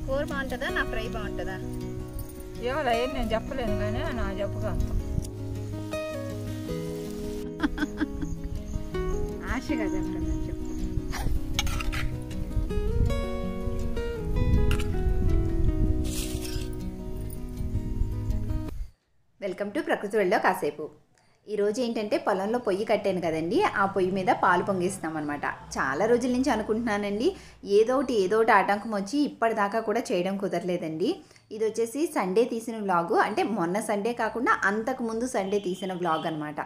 కూర బాగుంటుందా నా ఫ్రై బాగుంటుందా ఏమో ఏం నేను చెప్పలేను కానీ నా చెప్పగలను ఆశ కదా ఎప్పుడన్నా చెప్పు వెల్కమ్ టు ప్రకృతి వెళ్ళో కాసేపు ఈరోజు ఏంటంటే పొలంలో పొయ్యి కట్టాను కదండి ఆ పొయ్యి మీద పాలు పొంగిస్తున్నాం అనమాట చాలా రోజుల నుంచి అనుకుంటున్నానండి ఏదో ఒకటి ఏదో ఒకటి ఆటంకం వచ్చి ఇప్పటిదాకా కూడా చేయడం కుదరలేదండి ఇది వచ్చేసి సండే తీసిన వ్లాగు అంటే మొన్న సండే కాకుండా అంతకు ముందు సండే తీసిన వ్లాగ్ అనమాట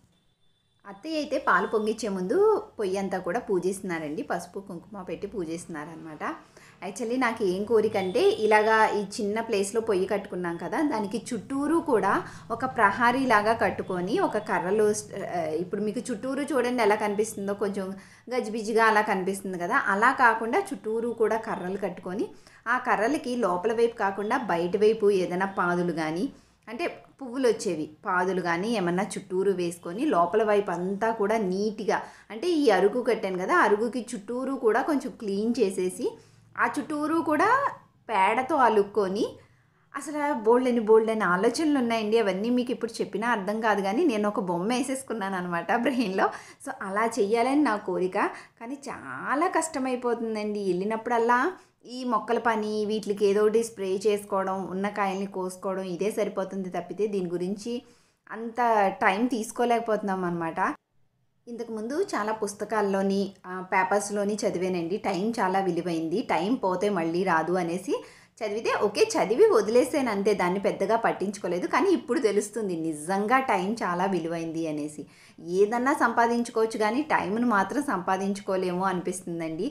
అత్తయ్య అయితే పాలు పొంగిచ్చే ముందు పొయ్యి అంతా కూడా పూజిస్తున్నారండి పసుపు కుంకుమ పెట్టి పూజిస్తున్నారనమాట యాక్చువల్లీ నాకు ఏం కోరిక అంటే ఇలాగా ఈ చిన్న ప్లేస్లో పొయ్యి కట్టుకున్నాం కదా దానికి చుట్టూరు కూడా ఒక ప్రహారీ లాగా కట్టుకొని ఒక కర్రలు ఆ, ఇప్పుడు మీకు చుట్టూరు చూడండి ఎలా కనిపిస్తుందో కొంచెం గజిబిజిగా అలా కనిపిస్తుంది కదా అలా కాకుండా చుట్టూరు కూడా కర్రలు కట్టుకొని ఆ కర్రలకి లోపల వైపు కాకుండా బయట వైపు ఏదైనా పాదులు కానీ అంటే పువ్వులు వచ్చేవి పాదులు కానీ ఏమన్నా చుట్టూరు వేసుకొని లోపల వైపు అంతా కూడా నీట్గా అంటే ఈ అరుగు కట్టాను కదా అరుగుకి చుట్టూరు కూడా కొంచెం క్లీన్ చేసేసి ఆ చుట్టూరు కూడా పేడతో అలుక్కొని అసలు బోల్డని బోల్డని ఆలోచనలు ఉన్నాయండి అవన్నీ మీకు ఇప్పుడు చెప్పినా అర్థం కాదు కానీ నేను ఒక బొమ్మ వేసేసుకున్నాను అనమాట బ్రెయిన్లో సో అలా చెయ్యాలని నా కోరిక కానీ చాలా కష్టమైపోతుందండి వెళ్ళినప్పుడల్లా ఈ మొక్కల పని వీటికి ఏదో ఒకటి స్ప్రే చేసుకోవడం ఉన్న కాయల్ని కోసుకోవడం ఇదే సరిపోతుంది తప్పితే దీని గురించి అంత టైం తీసుకోలేకపోతున్నాం అనమాట ఇంతకుముందు చాలా పుస్తకాల్లోని ఆ, పేపర్స్లోని చదివానండి టైం చాలా విలువైంది టైం పోతే మళ్ళీ రాదు అనేసి చదివితే ఓకే చదివి వదిలేసాను అంతే దాన్ని పెద్దగా పట్టించుకోలేదు కానీ ఇప్పుడు తెలుస్తుంది నిజంగా టైం చాలా విలువైంది అనేసి ఏదన్నా సంపాదించుకోవచ్చు కానీ టైంను మాత్రం సంపాదించుకోలేము అనిపిస్తుందండి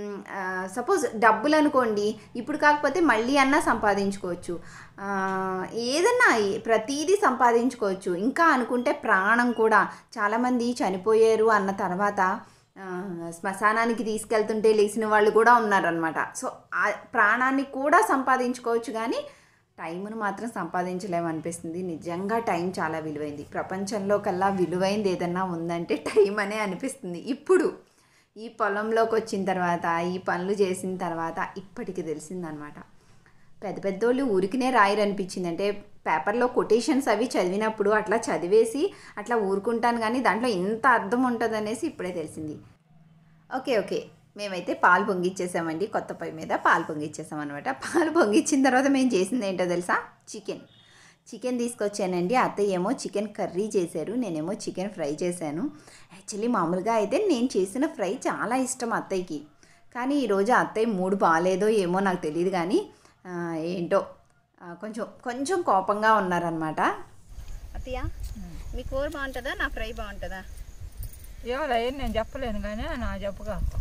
సపోజ్ డబ్బులు అనుకోండి ఇప్పుడు కాకపోతే మళ్ళీ అన్నా సంపాదించుకోవచ్చు ఆ, ఏదన్నా ఏ- ప్రతీదీ సంపాదించుకోవచ్చు ఇంకా అనుకుంటే ప్రాణం కూడా చాలామంది చనిపోయారు అన్న తర్వాత ఆ, శ్మశానానికి తీసుకెళ్తుంటే లేచిన వాళ్ళు కూడా ఉన్నారనమాట సో ఆ ప్రాణాన్ని కూడా సంపాదించుకోవచ్చు కానీ టైంను మాత్రం సంపాదించలేమనిపిస్తుంది నిజంగా టైం చాలా విలువైంది ప్రపంచంలో కల్లా విలువైంది ఏదన్నా ఉందంటే టైం అనే అనిపిస్తుంది ఇప్పుడు ఈ పొలంలోకి వచ్చిన తర్వాత ఈ పనులు చేసిన తర్వాత ఇప్పటికి తెలిసిందనమాట పెద్ద పెద్దోళ్ళు ఊరికినే రాయరు అనిపించింది అంటే పేపర్లో కొటేషన్స్ అవి చదివినప్పుడు అట్లా చదివేసి అట్లా ఊరుకుంటాను కానీ దాంట్లో ఇంత అర్థం ఉంటుందనేసి ఇప్పుడే తెలిసింది ఓకే ఓకే మేమైతే పాలు పొంగిచ్చేసామండి కొత్త పొయ్యి మీద పాలు పొంగిచ్చేసాం అనమాట పాలు పొంగిచ్చిన తర్వాత మేము చేసింది ఏంటో తెలుసా చికెన్ చికెన్ తీసుకొచ్చానండి అత్తయ్య ఏమో చికెన్ కర్రీ చేశారు నేనేమో చికెన్ ఫ్రై చేశాను యాక్చువల్లీ మామూలుగా అయితే నేను చేసిన ఫ్రై చాలా ఇష్టం అత్తయ్యకి కానీ ఈరోజు అత్తయ్య మూడు బాగాలేదో ఏమో నాకు తెలియదు కానీ ఆ, ఏంటో ఆ, కొంచెం కొంచెం కోపంగా ఉన్నారనమాట అత్తయ్య మీ కూర బాగుంటుందా నా ఫ్రై బాగుంటుందా ఏమో ఏం నేను చెప్పలేను కానీ నా చెప్పగలను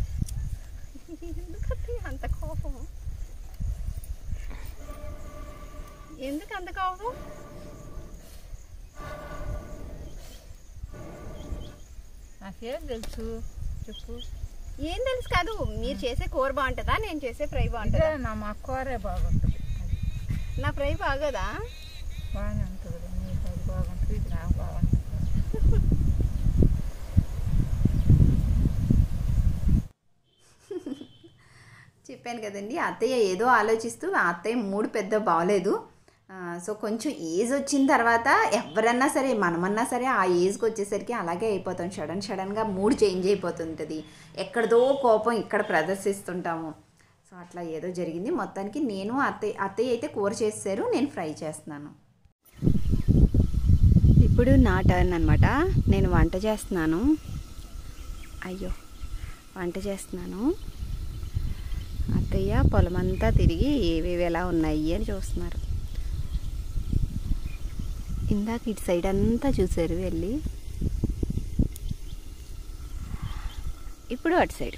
ఎందుకు అత్తయ్య అంత కోపం ఎందుకు అంత కోపం నాకేం తెలుసు చెప్పు ఏం తెలుసు కాదు మీరు చేసే కూర బాగుంటుందా నేను చేసే ఫ్రై ఇదే బాగుంటుందా నా మా కూరే బాగుంటుంది అది నా ఫ్రై బాగోదా బాగానే ఉంటుంది నీకు అది బాగుంటుంది ఇది నాకు బాగుంటుంది చెప్పాను కదండి అత్తయ్య ఏదో ఆలోచిస్తూ ఆ అత్తయ్య మూడు పెద్ద బాగలేదు ఆ, సో కొంచెం ఏజ్ వచ్చిన తర్వాత ఎవరన్నా సరే మనమన్నా సరే ఆ ఏజ్కి వచ్చేసరికి అలాగే అయిపోతాం సడన్ సడన్గా మూడ్ చేంజ్ అయిపోతుంటుంది ఎక్కడదో కోపం ఇక్కడ ప్రదర్శిస్తుంటాము సో అట్లా ఏదో జరిగింది మొత్తానికి నేను అత్తయ్య అత్తయ్య అయితే కూర చేశారు నేను ఫ్రై చేస్తున్నాను ఇప్పుడు నా టర్న్ అనమాట నేను వంట చేస్తున్నాను అయ్యో వంట చేస్తున్నాను అత్తయ్య పొలమంతా తిరిగి ఏవేవి ఎలా ఉన్నాయి అని చూస్తున్నారు ఇందాక ఇటు సైడ్ అంతా చూశారు వెళ్ళి ఇప్పుడు అటు సైడ్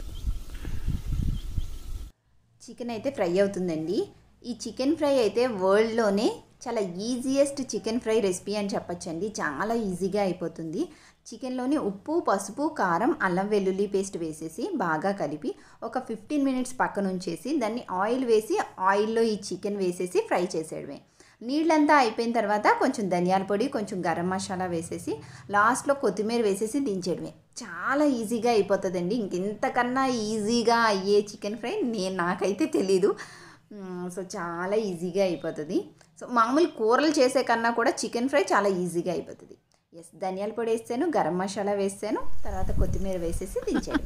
చికెన్ అయితే ఫ్రై అవుతుందండి ఈ చికెన్ ఫ్రై అయితే వరల్డ్లోనే చాలా ఈజియెస్ట్ చికెన్ ఫ్రై రెసిపీ అని చెప్పొచ్చండి చాలా ఈజీగా అయిపోతుంది చికెన్లోని ఉప్పు పసుపు కారం అల్లం వెల్లుల్లి పేస్ట్ వేసేసి బాగా కలిపి ఒక ఫిఫ్టీన్ మినిట్స్ పక్కన ఉంచేసి దాన్ని ఆయిల్ వేసి ఆయిల్లో ఈ చికెన్ వేసేసి ఫ్రై చేసేయడమే నీళ్ళంతా అయిపోయిన తర్వాత కొంచెం ధనియాల పొడి కొంచెం గరం మసాలా వేసేసి లాస్ట్లో కొత్తిమీర వేసేసి దించేయడమే చాలా ఈజీగా అయిపోతుందండి ఇంకెంతకన్నా ఈజీగా అయ్యే చికెన్ ఫ్రై నేను నాకైతే తెలీదు మ్, సో చాలా ఈజీగా అయిపోతుంది సో మామూలు కూరలు చేసే కన్నా కూడా చికెన్ ఫ్రై చాలా ఈజీగా అయిపోతుంది ఎస్ ధనియాల పొడి వేసాను గరం మసాలా వేసాను తర్వాత కొత్తిమీర వేసేసి దించాను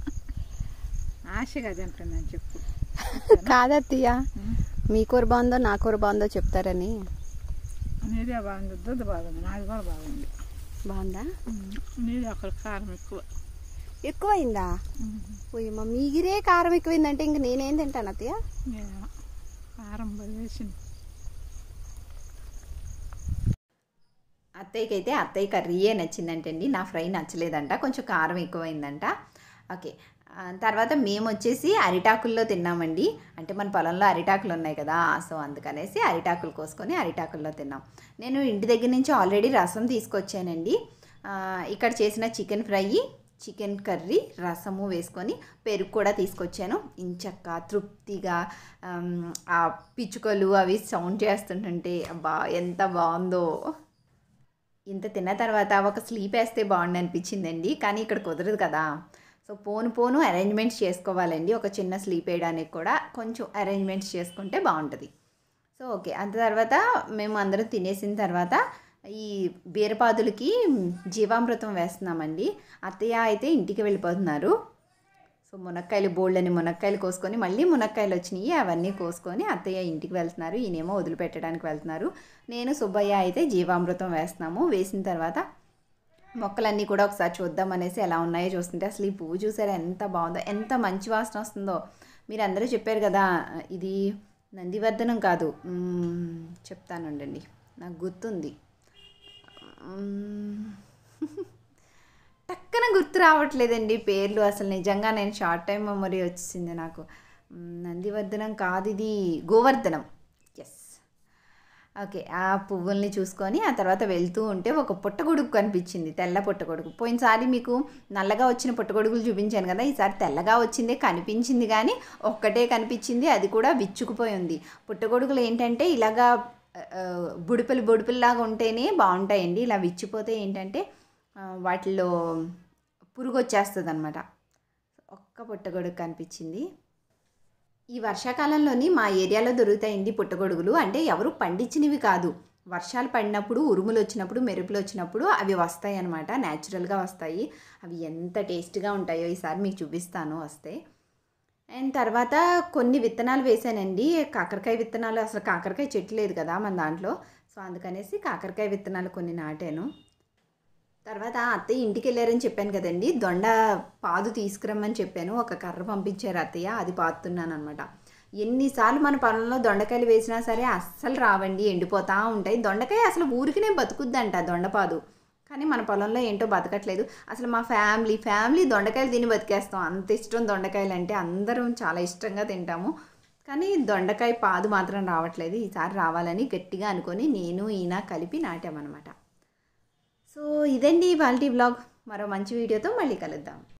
ఆశగా తింటున్నాను చెప్పు కాదత్తయ్య మీ కూర బాగుందో నా కూర బాగుందో చెప్తారని నీదే బాగుంది దుద్ద బాగుంది నాది కూడా బాగుంది బాగుందా నీది అక్కడ కారం ఎక్కువ ఎక్కువైందా పోయమ్మ మీగిరే కారం ఎక్కువైందంటే ఇంక నేనేం తింటాను అత్తయ్య నేను కారం బలి వేసింది అత్తయ్యకి అయితే అత్తయ్య కర్రీయే నచ్చిందంటండి నా ఫ్రై నచ్చలేదంట కొంచెం కారం ఎక్కువైందంట ఓకే ఆ, తర్వాత మేము వచ్చేసి అరిటాకుల్లో తిన్నామండి అంటే మన పొలంలో అరిటాకులు ఉన్నాయి కదా సో అందుకనేసి అరిటాకులు కోసుకొని అరిటాకుల్లో తిన్నాం నేను ఇంటి దగ్గర నుంచి ఆల్రెడీ రసం తీసుకొచ్చానండి ఆ, ఇక్కడ చేసిన చికెన్ ఫ్రై చికెన్ కర్రీ రసము వేసుకొని పెరుగు కూడా తీసుకొచ్చాను ఇంచక్క తృప్తిగా ఆమ్, ఆ పిచ్చుకలు అవి సౌండ్ చేస్తుంటుంటే అబ్బా ఎంత బాగుందో ఇంత తిన్న తర్వాత ఒక స్లీప్ వేస్తే బాగుండు అనిపించిందండి కానీ ఇక్కడ కుదరదు కదా సో పోను పోను అరేంజ్మెంట్స్ చేసుకోవాలండి ఒక చిన్న స్లీప్ వేయడానికి కూడా కొంచెం అరేంజ్మెంట్స్ చేసుకుంటే బాగుంటుంది సో ఓకే అంత తర్వాత మేము అందరం తినేసిన తర్వాత ఈ బీరపాదులకి జీవామృతం వేస్తున్నామండి అత్తయ్య అయితే ఇంటికి వెళ్ళిపోతున్నారు సో మునక్కాయలు బోల్డ్ అని మునక్కాయలు కోసుకొని మళ్ళీ మునక్కాయలు వచ్చినాయి అవన్నీ కోసుకొని అత్తయ్య ఇంటికి వెళ్తున్నారు ఈయనేమో వదిలిపెట్టడానికి వెళ్తున్నారు నేను సుబ్బయ్య అయితే జీవామృతం వేస్తున్నాము వేసిన తర్వాత మొక్కలన్నీ కూడా ఒకసారి చూద్దాం అనేసి ఎలా ఉన్నాయో చూస్తుంటే అసలు ఈ పువ్వు చూసారా ఎంత బాగుందో ఎంత మంచి వాసన వస్తుందో మీరు అందరూ చెప్పారు కదా ఇది నందివర్ధనం కాదు మ్మ్, చెప్తానుండండి నాకు గుర్తుంది మ్మ్. టక్కన గుర్తు రావట్లేదండి పేర్లు అసలు నిజంగా నేను షార్ట్ టైం మెమరీ వచ్చింది నాకు మ్, నందివర్ధనం కాదు ఇది గోవర్ధనం ఎస్ ఓకే ఆ పువ్వుల్ని చూసుకొని ఆ తర్వాత వెళ్తూ ఉంటే ఒక పుట్టగొడుగు కనిపించింది తెల్ల పుట్టగొడుగు పోయినసారి మీకు నల్లగా వచ్చిన పుట్టగొడుగులు చూపించాను కదా ఈసారి తెల్లగా వచ్చిందే కనిపించింది కానీ ఒక్కటే కనిపించింది అది కూడా విచ్చుకుపోయి ఉంది పుట్టగొడుగులు ఏంటంటే ఇలాగా ఆ, బుడిపెలు బుడిపెల్లాగా ఉంటేనే బాగుంటాయండి ఇలా విచ్చిపోతే ఏంటంటే ఆ, వాటిలో పురుగు వచ్చేస్తుంది అనమాట ఒక్క పుట్టగొడుగు కనిపించింది ఈ వర్షాకాలంలోని మా ఏరియాలో దొరుకుతాయండి పుట్టగొడుగులు అంటే ఎవరు పండించినవి కాదు వర్షాలు పడినప్పుడు ఉరుములు వచ్చినప్పుడు మెరుపులు వచ్చినప్పుడు అవి వస్తాయి అన్నమాట న్యాచురల్గా వస్తాయి అవి ఎంత టేస్ట్గా ఉంటాయో ఈసారి మీకు చూపిస్తాను వస్తే అండ్ తర్వాత కొన్ని విత్తనాలు వేసానండి కాకరకాయ విత్తనాలు అసలు కాకరకాయ చెట్టు లేదు కదా మన దాంట్లో సో అందుకనేసి కాకరకాయ విత్తనాలు కొన్ని నాటాను తర్వాత అత్తయ్య ఇంటికి వెళ్ళారని చెప్పాను కదండి దొండ పాదు తీసుకురమ్మని చెప్పాను ఒక కర్ర పంపించారు అత్తయ్య అది పాతున్నాను అనమాట ఎన్నిసార్లు మన పొలంలో దొండకాయలు వేసినా సరే అస్సలు రావండి ఎండిపోతూ ఉంటాయి దొండకాయ అసలు ఊరికినే బతుకుద్దంట దొండపాదు కానీ మన పొలంలో ఏంటో బతకట్లేదు అసలు మా ఫ్యామిలీ ఫ్యామిలీ దొండకాయలు తిని బతికేస్తాం అంత ఇష్టం దొండకాయలు అంటే అందరం చాలా ఇష్టంగా తింటాము కానీ దొండకాయ పాదు మాత్రం రావట్లేదు ఈసారి రావాలని గట్టిగా అనుకొని నేను ఈయన కలిపి నాటామన్నమాట సో ఇదండి వాళ్ళ బ్లాగ్ మరో మంచి వీడియోతో మళ్ళీ కలుద్దాం